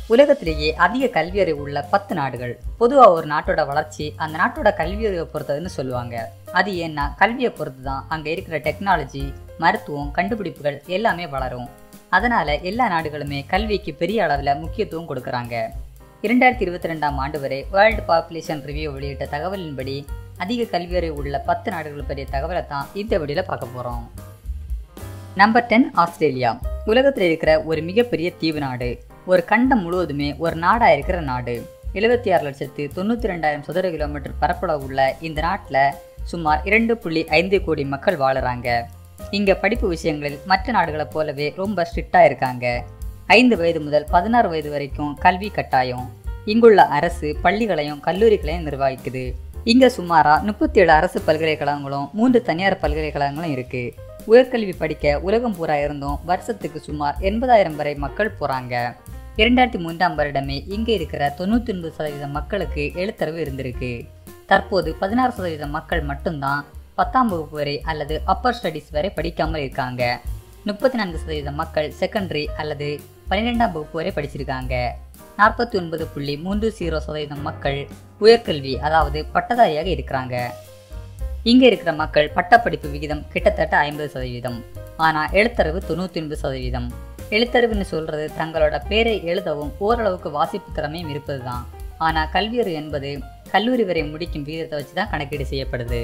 உலகத்திலேயே அதிக கல்வியறிவு உள்ள பத்து நாடுகள் பொதுவாக ஒரு நாட்டோட வளர்ச்சி அந்த நாட்டோட கல்வியறிவை பொறுத்ததுன்னு சொல்லுவாங்க அது ஏன்னா கல்வியை பொறுத்து தான் அங்கே இருக்கிற டெக்னாலஜி மருத்துவம் கண்டுபிடிப்புகள் எல்லாமே வளரும் அதனால எல்லா நாடுகளுமே கல்விக்கு பெரிய அளவில் முக்கியத்துவம் கொடுக்கறாங்க இரண்டாயிரத்தி இருபத்தி ரெண்டாம் ஆண்டு வரை வேர்ல்டு பாப்புலேஷன் ரிவ்யூ வெளியிட்ட தகவலின்படி அதிக கல்வியறிவு உள்ள பத்து நாடுகள் பற்றிய தகவலை தான் இந்த வீடியோவில் பார்க்க போகிறோம் நம்பர் டென் ஆஸ்திரேலியா உலகத்தில் இருக்கிற ஒரு மிகப்பெரிய தீவு நாடு ஒரு கண்டம் முழுவதுமே ஒரு நாடா இருக்கிற நாடு எழுபத்தி ஆறு லட்சத்து தொண்ணூற்றி ரெண்டாயிரம் சதுர கிலோமீட்டர் பரப்பளவு உள்ள இந்த நாட்டில் சுமார் இரண்டு புள்ளி ஐந்து கோடி மக்கள் வாழுறாங்க இங்க படிப்பு விஷயங்களில் மற்ற நாடுகளைப் போலவே ரொம்ப ஸ்ட்ரிக்டா இருக்காங்க ஐந்து வயது முதல் பதினாறு வயது வரைக்கும் கல்வி கட்டாயம் இங்குள்ள அரசு பள்ளிகளையும் கல்லூரிகளையும் நிர்வகிக்குது இங்க சுமாரா முப்பத்தி ஏழு அரசு பல்கலைக்கழகங்களும் மூன்று தனியார் பல்கலைக்கழகங்களும் இருக்கு உயர்கல்வி படிக்க உலகம் பூரா இருந்தும் வருஷத்துக்கு சுமார் எண்பதாயிரம் வரை மக்கள் போறாங்க இரண்டாயிரத்தி மூன்றாம் வருடமே இங்கே இருக்கிற தொண்ணூத்தி ஒன்பது சதவீத மக்களுக்கு எழுத்தறிவு இருந்திருக்கு தற்போது பதினாறு சதவீத மக்கள் மட்டும்தான் பத்தாம் வகுப்பு வரை அல்லது அப்பர் ஸ்டடீஸ் வரை படிக்காமல் இருக்காங்க முப்பத்தி நான்கு சதவீத மக்கள் செகண்டரி அல்லது பன்னிரெண்டாம் வகுப்பு வரை படிச்சிருக்காங்க நாற்பத்தி ஒன்பது புள்ளி மூன்று ஜீரோ சதவீதம் மக்கள் உயர்கல்வி அதாவது பட்டதாரியாக இருக்கிறாங்க இங்க இருக்கிற மக்கள் பட்டப்படிப்பு விகிதம் கிட்டத்தட்ட ஐம்பது சதவீதம் ஆனா எழுத்தறிவு தொண்ணூத்தி ஒன்பது சதவீதம் எழுத்தறிவுன்னு சொல்றது தங்களோட பேரை எழுதவும் ஓரளவுக்கு வாசிப்பு திறமையும் இருப்பதுதான் ஆனா கல்வியறிவு என்பது கல்லூரி வரை முடிக்கும் விகிதத்தை வச்சு தான் கணக்கீடு செய்யப்படுது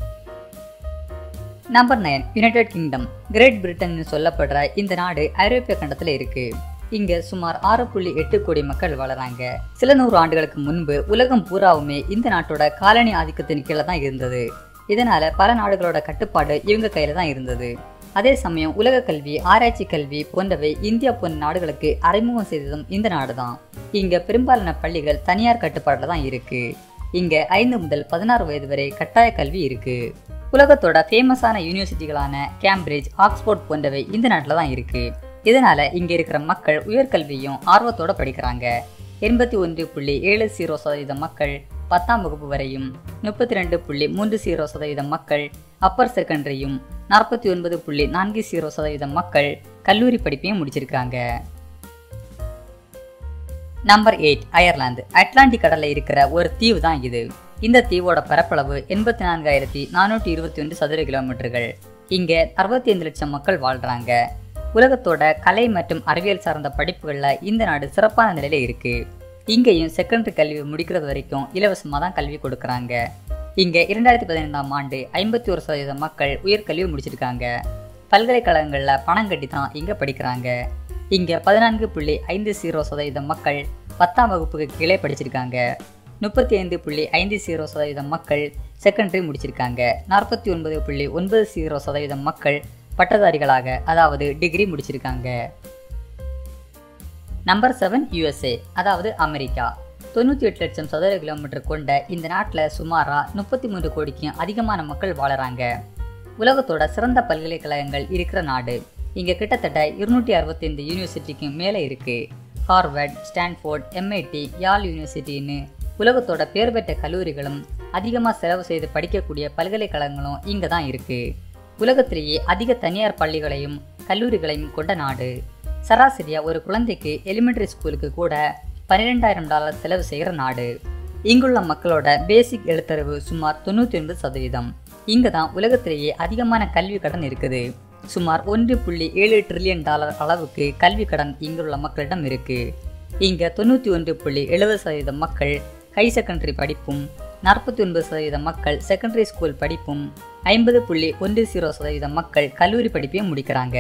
number nine United Kingdom Great Britain சொல்லப்படுற இந்த நாடு ஐரோப்பிய கண்டத்துல இருக்கு இங்க சுமார் ஆறு புள்ளி எட்டு கோடி மக்கள் வளராங்க சில நூறு ஆண்டுகளுக்கு முன்பு உலகம் பூராவுமே இந்த நாட்டோட காலனி ஆதிக்கத்தின் கீழே தான் இருந்தது இதனால பல நாடுகளோட கட்டுப்பாடு இவங்க கையில தான் இருந்தது அதே சமயம் உலக கல்வி ஆராய்ச்சி கல்வி போன்றவை இந்தியா போன்ற நாடுகளுக்கு அறிமுகம் செய்ததும் இந்த நாடு தான் இங்க பெரும்பாலான பள்ளிகள் தனியார் கட்டுப்பாட்டில் தான் இருக்கு இங்க ஐந்து முதல் பதினாறு வயது வரை கட்டாய கல்வி இருக்கு உலகத்தோட ஃபேமஸான யூனிவர்சிட்டிகளான கேம்பிரிட்ஜ் ஆக்ஸ்போர்ட் போன்றவை இந்த நாட்டில் தான் இருக்கு இதனால இங்க இருக்கிற மக்கள் உயர்கல்வியும் ஆர்வத்தோட படிக்கிறாங்க எண்பத்தி ஒன்று புள்ளி ஏழு ஜீரோ சதவீத மக்கள் பத்தாம் வகுப்பு வரையும் முப்பத்தி ரெண்டு புள்ளி மூன்று ஜீரோ சதவீதம் மக்கள் அப்பர் செகண்டரியும் நாற்பத்தி ஒன்பது புள்ளி நான்கு ஜீரோ சதவீதம் மக்கள் கல்லூரி படிப்பையும் முடிச்சிருக்காங்க நம்பர் எயிட் அயர்லாந்து அட்லாண்டிக் கடல்ல இருக்கிற ஒரு தீவு தான் இது இந்த தீவோட பரப்பளவு எண்பத்தி நான்காயிரத்தி நானூற்றி இருபத்தி ஒன்று சதுர கிலோமீட்டர்கள் இங்க அறுபத்தி ஐந்து லட்சம் மக்கள் வாழ்றாங்க உலகத்தோட கலை மற்றும் அறிவியல் சார்ந்த படிப்புகள்ல இந்த நாடு சிறப்பான நிலையில இருக்கு இங்கேயும் செகண்டரி கல்வி முடிக்கிறது வரைக்கும் இலவசமாக தான் கல்வி கொடுக்குறாங்க இங்க இரண்டாயிரத்தி பதினைந்தாம் ஆண்டு ஐம்பத்தி ஒரு சதவீத மக்கள் உயர்கல்வி முடிச்சிருக்காங்க பல்கலைக்கழகங்கள்ல பணம் கட்டி தான் இங்க படிக்கிறாங்க இங்க பதினான்கு புள்ளி ஐந்து ஜீரோ சதவீதம் மக்கள் பத்தாம் வகுப்புக்கு கீழே படிச்சிருக்காங்க முப்பத்தி ஐந்து புள்ளி ஐந்து ஜீரோ சதவீதம் மக்கள் செகண்டரி முடிச்சிருக்காங்க நாற்பத்தி ஒன்பது புள்ளி ஒன்பது ஜீரோ சதவீதம் மக்கள் பட்டதாரிகளாக அதாவது டிகிரி முடிச்சிருக்காங்க நம்பர் செவன் யுஎஸ்ஏ அதாவது அமெரிக்கா தொண்ணூற்றி எட்டு லட்சம் சதுர கிலோமீட்டர் கொண்ட இந்த நாட்டில் சுமாரா முப்பத்தி மூன்று கோடிக்கும் அதிகமான மக்கள் வாழறாங்க உலகத்தோட சிறந்த பல்கலைக்கழகங்கள் இருக்கிற நாடு இங்கே கிட்டத்தட்ட இருநூற்றி அறுபத்தைந்து யூனிவர்சிட்டிக்கு மேலே இருக்கு ஹார்வர்ட் ஸ்டான்ஃபோர்ட் எம்ஐடி யாழ் யூனிவர்சிட்டின்னு உலகத்தோட பேர் பெற்ற கல்லூரிகளும் அதிகமாக செலவு செய்து படிக்கக்கூடிய பல்கலைக்கழகங்களும் இங்கே தான் இருக்கு உலகத்திலேயே அதிக தனியார் பள்ளிகளையும் கல்லூரிகளையும் கொண்ட நாடு சராசரியா ஒரு குழந்தைக்கு எலிமெண்டரி ஸ்கூலுக்கு கூட பன்னிரெண்டாயிரம் டாலர் செலவு செய்கிற நாடு இங்குள்ள மக்களோட பேசிக் எழுத்தறிவு சுமார் தொண்ணூற்றி ஒன்பது சதவீதம் இங்க தான் உலகத்திலேயே அதிகமான கல்வி கடன் இருக்குது சுமார் ஒன்று புள்ளி ஏழு ட்ரில்லியன் டாலர் அளவுக்கு கல்வி கடன் இங்குள்ள மக்களிடம் இருக்கு இங்க தொண்ணூற்றி ஒன்று புள்ளி எழுபது சதவீதம் மக்கள் ஹை செகண்டரி படிப்பும் நாற்பத்தி ஒன்பது சதவீத மக்கள் செகண்டரி ஸ்கூல் படிப்பும் ஐம்பது புள்ளி ஒன்று ஜீரோ சதவீத மக்கள் கல்லூரி படிப்பையும் முடிக்கிறாங்க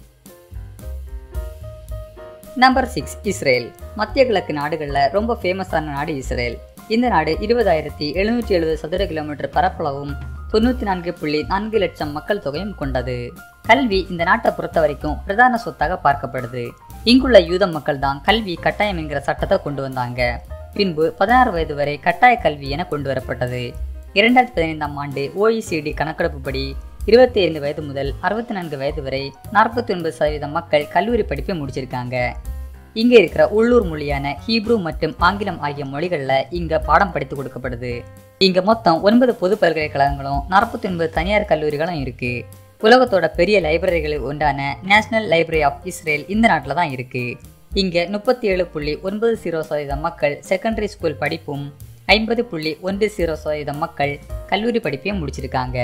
நம்பர் சிக்ஸ் இஸ்ரேல் மத்திய கிழக்கு நாடுகளில் ரொம்ப ஃபேமஸான நாடு இஸ்ரேல் இந்த நாடு இருபதாயிரத்தி எழுநூற்றி எழுபது சதுர கிலோமீட்டர் பரப்பளவும் தொண்ணூற்றி நான்கு புள்ளி நான்கு லட்சம் மக்கள் தொகையும் கொண்டது கல்வி இந்த நாட்டை பொறுத்த வரைக்கும் பிரதான சொத்தாக பார்க்கப்படுது இங்குள்ள யூத மக்கள் தான் கல்வி கட்டாயம் என்கிற சட்டத்தை கொண்டு வந்தாங்க பின்பு பதினாறு வயது வரை கட்டாய கல்வி என கொண்டு வரப்பட்டது இரண்டாயிரத்தி பதினைந்தாம் ஆண்டு ஓஇசிடி கணக்கெடுப்புப்படி இருபத்தி ஐந்து வயது முதல் அறுபத்தி நான்கு வயது வரை நாற்பத்தி ஒன்பது சதவீதம் மக்கள் கல்லூரி படிப்பை முடிச்சிருக்காங்க இங்க இருக்கிற உள்ளூர் மொழியான ஹீப்ரு மற்றும் ஆங்கிலம் ஆகிய மொழிகள்ல இங்க பாடம் படித்து கொடுக்கப்படுது இங்க மொத்தம் ஒன்பது பொது பல்கலைக்கழகங்களும் நாற்பத்தி ஒன்பது தனியார் கல்லூரிகளும் இருக்கு உலகத்தோட பெரிய லைப்ரரிகளில் ஒன்றான நேஷனல் லைப்ரரி ஆஃப் இஸ்ரேல் இந்த நாட்டில் தான் இருக்கு இங்கே முப்பத்தி ஏழு புள்ளி ஒன்பது ஜீரோ சதவீதம் மக்கள் செகண்டரி ஸ்கூல் படிப்பும் ஐம்பது புள்ளி ஒன்று ஜீரோ சதவீதம் மக்கள் கல்லூரி படிப்பையும் முடிச்சிருக்காங்க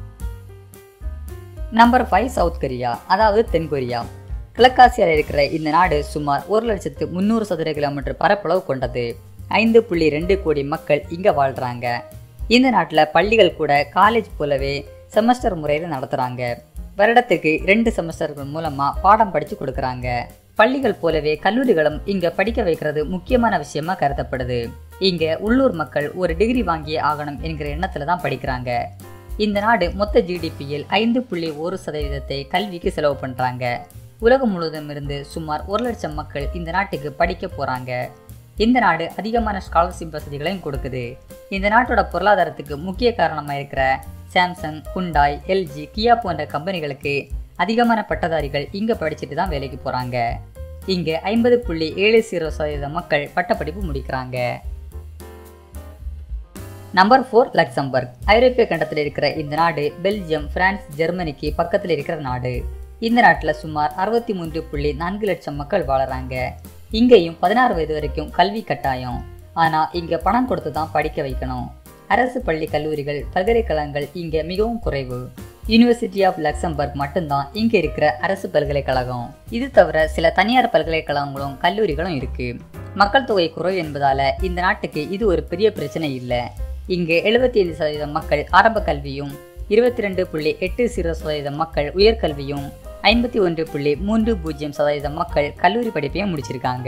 நம்பர் ஃபைவ் சவுத் கொரியா அதாவது தென்கொரியா கிழக்காசியாவில் இருக்கிற இந்த நாடு சுமார் ஒரு லட்சத்து முந்நூறு சதுர கிலோமீட்டர் பரப்பளவு கொண்டது ஐந்து புள்ளி ரெண்டு கோடி மக்கள் இங்கே வாழ்கிறாங்க இந்த நாட்டில் பள்ளிகள் கூட காலேஜ் போலவே செமஸ்டர் முறையில் நடத்துகிறாங்க வருடத்துக்கு ரெண்டு செமஸ்டர்கள் மூலமாக பாடம் படித்து கொடுக்குறாங்க பள்ளிகள் போலவே கல்லூரிகளும் இங்கே படிக்க வைக்கிறது முக்கியமான விஷயமா கருதப்படுது இங்கே உள்ளூர் மக்கள் ஒரு டிகிரி வாங்கியே ஆகணும் என்கிற எண்ணத்தில் தான் படிக்கிறாங்க இந்த நாடு மொத்த ஜிடிபியில் ஐந்து புள்ளி ஒரு சதவீதத்தை கல்விக்கு செலவு பண்ணுறாங்க உலகம் முழுவதும் இருந்து சுமார் ஒரு லட்சம் மக்கள் இந்த நாட்டுக்கு படிக்க போகிறாங்க இந்த நாடு அதிகமான ஸ்காலர்ஷிப் வசதிகளையும் கொடுக்குது இந்த நாட்டோட பொருளாதாரத்துக்கு முக்கிய காரணமாக இருக்கிற சாம்சங் குண்டாய் எல்ஜி கியா போன்ற கம்பெனிகளுக்கு அதிகமான பட்டதாரிகள் இங்கே படிச்சுட்டு தான் வேலைக்கு போகிறாங்க இங்கே ஐம்பது புள்ளி ஏழு ஜீரோ சதவீத மக்கள் பட்டப்படிப்பு முடிக்கிறாங்க நம்பர் ஃபோர் லக்சம்பர்க் ஐரோப்பிய கண்டத்தில் இருக்கிற இந்த நாடு பெல்ஜியம் பிரான்ஸ் ஜெர்மனிக்கு பக்கத்தில் இருக்கிற நாடு இந்த நாட்டில் சுமார் அறுபத்தி மூன்று புள்ளி நான்கு லட்சம் மக்கள் வாழறாங்க இங்கேயும் பதினாறு வயது வரைக்கும் கல்வி கட்டாயம் ஆனால் இங்கே பணம் கொடுத்து தான் படிக்க வைக்கணும் அரசு பள்ளி கல்லூரிகள் பல்கலைக்கழகங்கள் இங்கே மிகவும் குறைவு யூனிவர்சிட்டி ஆஃப் லக்சம்பர்க் மட்டும்தான் இங்கே இருக்கிற அரசு பல்கலைக்கழகம் இது தவிர சில தனியார் பல்கலைக்கழகங்களும் கல்லூரிகளும் இருக்கு மக்கள் தொகை குறைவு என்பதால இந்த நாட்டுக்கு இது ஒரு பெரிய பிரச்சனை இல்லை இங்கு எழுபத்தி ஐந்து சதவீதம் மக்கள் ஆரம்ப கல்வியும் இருபத்தி ரெண்டு புள்ளி எட்டு ஜீரோ சதவீதம் மக்கள் உயர்கல்வியும் ஐம்பத்தி ஒன்று புள்ளி மூன்று பூஜ்ஜியம் சதவீதம் மக்கள் கல்லூரி படிப்பையும் முடிச்சிருக்காங்க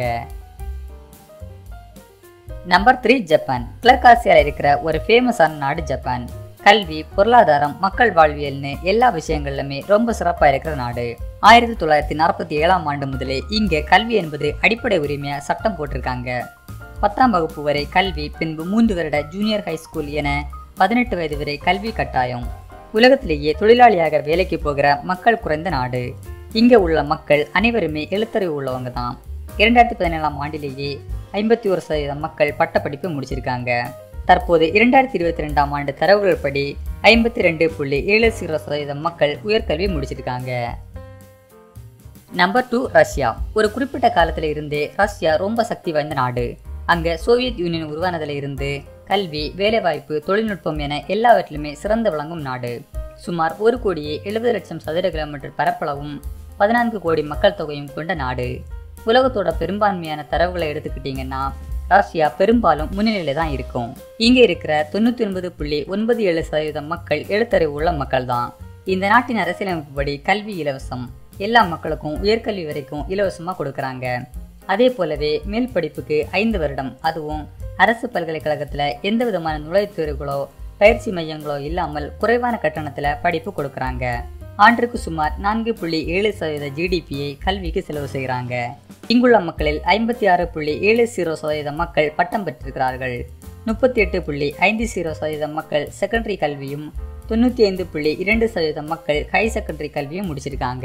நம்பர் த்ரீ ஜப்பான் கிழக்காசியாவில் இருக்கிற ஒரு ஃபேமஸான நாடு ஜப்பான் கல்வி பொருளாதாரம் மக்கள் வாழ்வியல்னு எல்லா விஷயங்கள்லுமே ரொம்ப சிறப்பாக இருக்கிற நாடு ஆயிரத்தி தொள்ளாயிரத்தி நாற்பத்தி ஏழாம் ஆண்டு முதலே இங்கே கல்வி என்பது அடிப்படை உரிமையா சட்டம் போட்டிருக்காங்க பத்தாம் வகுப்பு வரை கல்வி பின்பு மூன்று வருட ஜூனியர் ஹை ஸ்கூல் என பதினெட்டு வயது வரை கல்வி கட்டாயம் உலகத்திலேயே தொழிலாளியாக வேலைக்கு போகிற மக்கள் குறைந்த நாடு இங்கே உள்ள மக்கள் அனைவருமே எழுத்தறிவு உள்ளவங்க தான் இரண்டாயிரத்தி பதினேழாம் ஆண்டிலேயே ஐம்பத்தி ஒரு சதவீதம் மக்கள் பட்டப்படிப்பு முடிச்சிருக்காங்க தற்போது இரண்டாயிரத்தி இருபத்தி ரெண்டாம் ஆண்டு தரவுகள் படி ஐம்பத்தி ரெண்டு புள்ளி ஏழு ஜீரோ சதவீதம் மக்கள் உயர்கல்வி முடிச்சிருக்காங்க நம்பர் டூ ரஷ்யா ஒரு குறிப்பிட்ட காலத்துல இருந்தே ரஷ்யா ரொம்ப சக்தி வாய்ந்த நாடு அங்க சோவியத் யூனியன் உருவானதுல இருந்து கல்வி வேலைவாய்ப்பு தொழில்நுட்பம் என எல்லாவற்றிலுமே சிறந்து விளங்கும் நாடு சுமார் ஒரு கோடியே எழுபது லட்சம் சதுர கிலோமீட்டர் பரப்பளவும் பதினான்கு கோடி மக்கள் தொகையும் கொண்ட நாடு உலகத்தோட பெரும்பான்மையான தரவுகளை எடுத்துக்கிட்டீங்கன்னா ரஷ்யா பெரும்பாலும் முன்னிலையில தான் இருக்கும் இங்க இருக்கிற தொண்ணூத்தி ஒன்பது புள்ளி ஒன்பது ஏழு சதவீதம் மக்கள் எழுத்தறிவு உள்ள மக்கள் தான் இந்த நாட்டின் அரசியலமைப்புப்படி கல்வி இலவசம் எல்லா மக்களுக்கும் உயர்கல்வி வரைக்கும் இலவசமா கொடுக்கறாங்க அதே போலவே மேல் படிப்புக்கு ஐந்து வருடம் அதுவும் அரசு பல்கலைக்கழகத்துல எந்த விதமான நுழைவுத் தேர்வுகளோ பயிற்சி மையங்களோ இல்லாமல் குறைவான கட்டணத்துல படிப்பு கொடுக்கறாங்க ஆண்டிற்கு சுமார் நான்கு புள்ளி ஏழு சதவீத ஜிடிபியை கல்விக்கு செலவு செய்கிறாங்க இங்குள்ள மக்களில் ஐம்பத்தி ஆறு புள்ளி ஏழு ஜீரோ சதவீத மக்கள் பட்டம் பெற்றிருக்கிறார்கள் முப்பத்தி எட்டு புள்ளி ஐந்து ஜீரோ சதவீதம் மக்கள் செகண்டரி கல்வியும் தொண்ணூற்றி ஐந்து புள்ளி இரண்டு சதவீதம் மக்கள் ஹை செகண்டரி கல்வியும் முடிச்சிருக்காங்க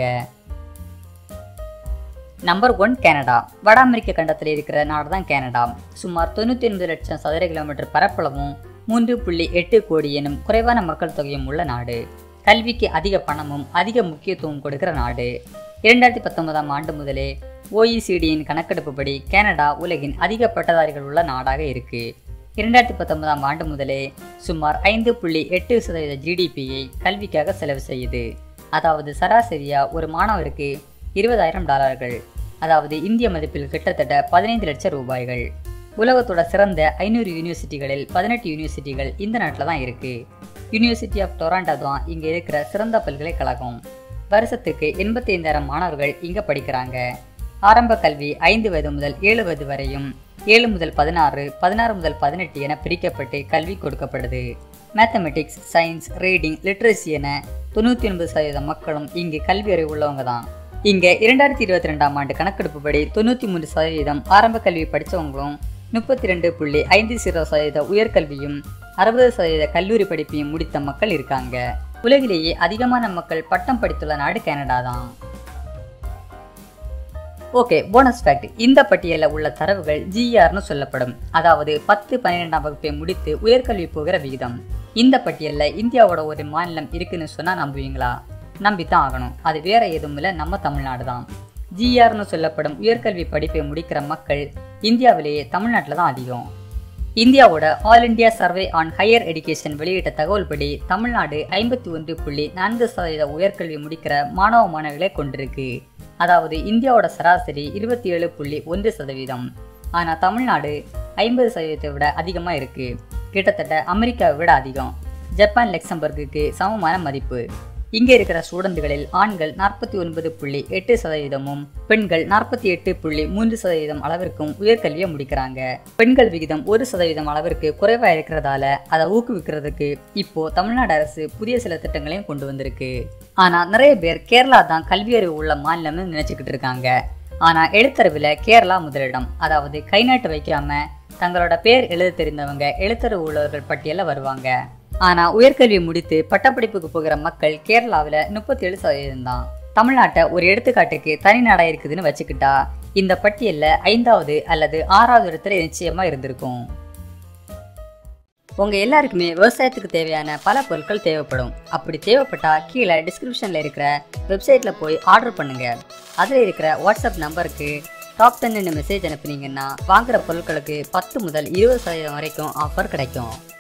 நம்பர் ஒன் கனடா வட அமெரிக்க கண்டத்தில் இருக்கிற நாடு தான் கனடா சுமார் தொண்ணூற்றி ஒன்பது லட்சம் சதுர கிலோமீட்டர் பரப்பளவும் மூன்று புள்ளி எட்டு கோடி எனும் குறைவான மக்கள் தொகையும் உள்ள நாடு கல்விக்கு அதிக பணமும் அதிக முக்கியத்துவம் கொடுக்கிற நாடு இரண்டாயிரத்தி பத்தொன்பதாம் ஆண்டு முதலே ஓஇசிடியின் கணக்கெடுப்புப்படி கனடா உலகின் அதிக பட்டதாரிகள் உள்ள நாடாக இருக்கு இரண்டாயிரத்தி பத்தொன்பதாம் ஆண்டு முதலே சுமார் ஐந்து புள்ளி எட்டு சதவீத ஜிடிபியை கல்விக்காக செலவு செய்யுது அதாவது சராசரியா ஒரு மாணவருக்கு இருபதாயிரம் டாலர்கள் அதாவது இந்திய மதிப்பில் கிட்டத்தட்ட பதினைந்து லட்சம் ரூபாய்கள் உலகத்தோட சிறந்த ஐநூறு யூனிவர்சிட்டிகளில் பதினெட்டு யூனிவர்சிட்டிகள் இந்த நாட்டில் தான் இருக்கு யூனிவர்சிட்டி ஆஃப் டொராண்டோ தான் இங்கே இருக்கிற சிறந்த பல்கலைக்கழகம் வருஷத்துக்கு எண்பத்தி ஐந்தாயிரம் மாணவர்கள் இங்கே படிக்கிறாங்க ஆரம்ப கல்வி ஐந்து வயது முதல் ஏழு வயது வரையும் ஏழு முதல் பதினாறு பதினாறு முதல் பதினெட்டு என பிரிக்கப்பட்டு கல்வி கொடுக்கப்படுது மேத்தமெட்டிக்ஸ் சயின்ஸ் ரீடிங் லிட்ரஸி என தொண்ணூற்றி ஒன்பது சதவீதம் மக்களும் இங்கு கல்வி அறிவு உள்ளவங்க தான் இங்கே இரண்டாயிரத்தி இருபத்தி ரெண்டாம் ஆண்டு கணக்கெடுப்புப்படி தொண்ணூற்றி மூன்று சதவீதம் ஆரம்ப கல்வி படித்தவங்களும் முப்பத்தி ரெண்டு புள்ளி ஐந்து ஜீரோ சதவீத உயர்கல்வியும் அறுபது சதவீத கல்லூரி படிப்பையும் முடித்த மக்கள் இருக்காங்க உலகிலேயே அதிகமான மக்கள் பட்டம் படித்துள்ள நாடு கனடா தான் ஓகே போனஸ் ஃபேக்ட் இந்த பட்டியலில் உள்ள தரவுகள் ஜிஆர்னு சொல்லப்படும் அதாவது பத்து பன்னிரெண்டாம் வகுப்பை முடித்து உயர்கல்வி போகிற விகிதம் இந்த பட்டியலில் இந்தியாவோட ஒரு மாநிலம் இருக்குன்னு சொன்னா நம்புவீங்களா நம்பித்தான் ஆகணும் அது வேற எதுவும் இல்லை நம்ம தமிழ்நாடு தான் ஜிஆர்னு சொல்லப்படும் உயர்கல்வி படிப்பை முடிக்கிற மக்கள் இந்தியாவிலேயே தமிழ்நாட்டில் தான் அதிகம் இந்தியாவோட All India Survey on Higher Education வெளியிட்ட தகவல்படி தமிழ்நாடு ஐம்பத்தி ஒன்று புள்ளி நான்கு சதவீத உயர்கல்வி முடிக்கிற மாணவ மாணவிகளை கொண்டிருக்கு அதாவது இந்தியாவோட சராசரி இருபத்தி ஏழு புள்ளி ஒன்று சதவீதம் ஆனால் தமிழ்நாடு ஐம்பது சதவீதத்தை விட அதிகமாக இருக்கு கிட்டத்தட்ட அமெரிக்காவை விட அதிகம் ஜப்பான் லெக்சம்பர்குக்கு சமமான மதிப்பு இங்கே இருக்கிற ஸ்டூடெண்ட்களில் ஆண்கள் நாற்பத்தி ஒன்பது புள்ளி எட்டு சதவீதமும் பெண்கள் நாற்பத்தி எட்டு புள்ளி மூன்று சதவீதம் அளவிற்கும் உயர்கல்வியை முடிக்கிறாங்க பெண்கள் விகிதம் ஒரு சதவீதம் அளவிற்கு குறைவா இருக்கிறதால அதை ஊக்குவிக்கிறதுக்கு இப்போ தமிழ்நாடு அரசு புதிய சில திட்டங்களையும் கொண்டு வந்திருக்கு ஆனா நிறைய பேர் கேரளா தான் கல்வியறிவு உள்ள மாநிலம்னு நினைச்சுக்கிட்டு இருக்காங்க ஆனா எழுத்தறிவுல கேரளா முதலிடம் அதாவது கை நாட்டு வைக்காம தங்களோட பேர் எழுத தெரிந்தவங்க எழுத்தறிவு உள்ளவர்கள் பட்டியல வருவாங்க ஆனா உயர்கல்வி முடித்து பட்டப்படிப்புக்கு போகிற மக்கள் கேரளாவில் முப்பத்தி ஏழு சதவீதம் தான் தமிழ்நாட்டை ஒரு எடுத்துக்காட்டுக்கு தனி நாடா இருக்குதுன்னு வச்சுக்கிட்டா இந்த பட்டியல்ல ஐந்தாவது அல்லது ஆறாவது இடத்துல நிச்சயமா இருந்திருக்கும் உங்க எல்லாருக்குமே விவசாயத்துக்கு தேவையான பல பொருட்கள் தேவைப்படும் அப்படி தேவைப்பட்டா கீழே டிஸ்கிரிப்ஷன்ல இருக்கிற வெப்சைட்ல போய் ஆர்டர் பண்ணுங்க அதுல இருக்கிற வாட்ஸ்அப் நம்பருக்கு டாப் டென்னு மெசேஜ் அனுப்புனீங்கன்னா வாங்குற பொருட்களுக்கு பத்து முதல் இருபது சதவீதம் வரைக்கும் ஆஃபர் கிடைக்கும்